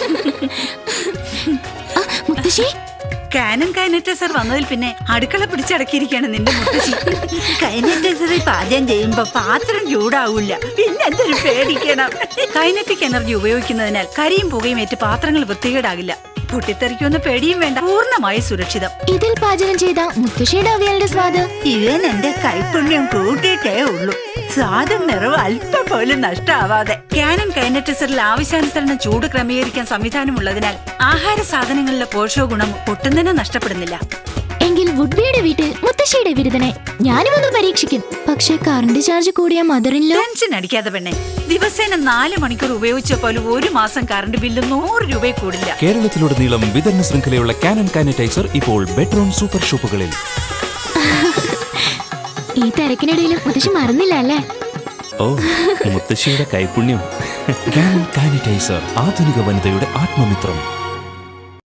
ആ, മുത്തശ്ശി കാനൻ കൈനറ്റൈസർ വന്നതിൽ പിന്നെ അടുക്കള പിടിച്ചടക്കിയിരിക്കുകയാണ് നിന്റെ മുത്തശ്ശി കൈനറ്റൈസറിൽ പാചകം ചെയ്യുമ്പോ പാത്രം ചൂടാവൂല പിന്നെ എന്തൊരു പേടിക്കണം കൈനറ്റിക് എനർജി ഉപയോഗിക്കുന്നതിനാൽ കരിയും പുകയും ഏറ്റ് പാത്രങ്ങൾ വൃത്തികേടാകില്ല പൊട്ടിത്തെറിക്കുമെന്ന പേടിയും വേണ്ട പൂർണ്ണമായി സുരക്ഷിതം ഇതിൽ പാചകം ചെയ്ത മുത്തശ്ശിയുടെ അവിയലിന്റെ സ്വാദ് ഇവൻ എന്റെ കൈപുണ്യം കൂട്ടിയിട്ടേ ഉള്ളൂ സ്വാദും നിറവും അല്പം പോലും നഷ്ടാവാതെ കാനൻ കൈനറ്റൈസറിൽ ആവശ്യാനുസരണം ചൂട് ക്രമീകരിക്കാൻ സംവിധാനമുള്ളതിനാൽ ആഹാര സാധനങ്ങളിലെ പോഷക ഗുണം ഒട്ടും തന്നെ നഷ്ടപ്പെടുന്നില്ല എങ്കിൽ വുഡ്ബിയുടെ വീട്ടിൽ മുത്തശ്ശിയുടെ വിരുദ്ധനെ ഞാനും ഒന്ന് പരീക്ഷിക്കും പക്ഷെ കറണ്ട് ചാർജ് കൂടിയ മദറിനിലോ ടെൻഷൻ അടിക്കാതെ പെണ്ണെ ദിവസേന നാല് മണിക്കൂർ ഉപയോഗിച്ച പോലും ഒരു മാസം കറണ്ട് ബില്ല് നൂറ് രൂപയിൽ കൂടില്ല കേരളത്തിലുടനീളം വിതരണ ശൃംഖലയുള്ള കാനൻ കാനറ്റൈസർ ഇപ്പോൾ ബെട്രോൺ സൂപ്പർ ഷോപ്പുകളിൽ ഈ തിരക്കിനിടയിലും മുത്തശ്ശി മറന്നില്ല അല്ലേ ഓ മുത്തശ്ശിയുടെ കൈപുണ്യം കാനൻ കാനറ്റൈസർ ആധുനിക വനിതയുടെ ആത്മമിത്രം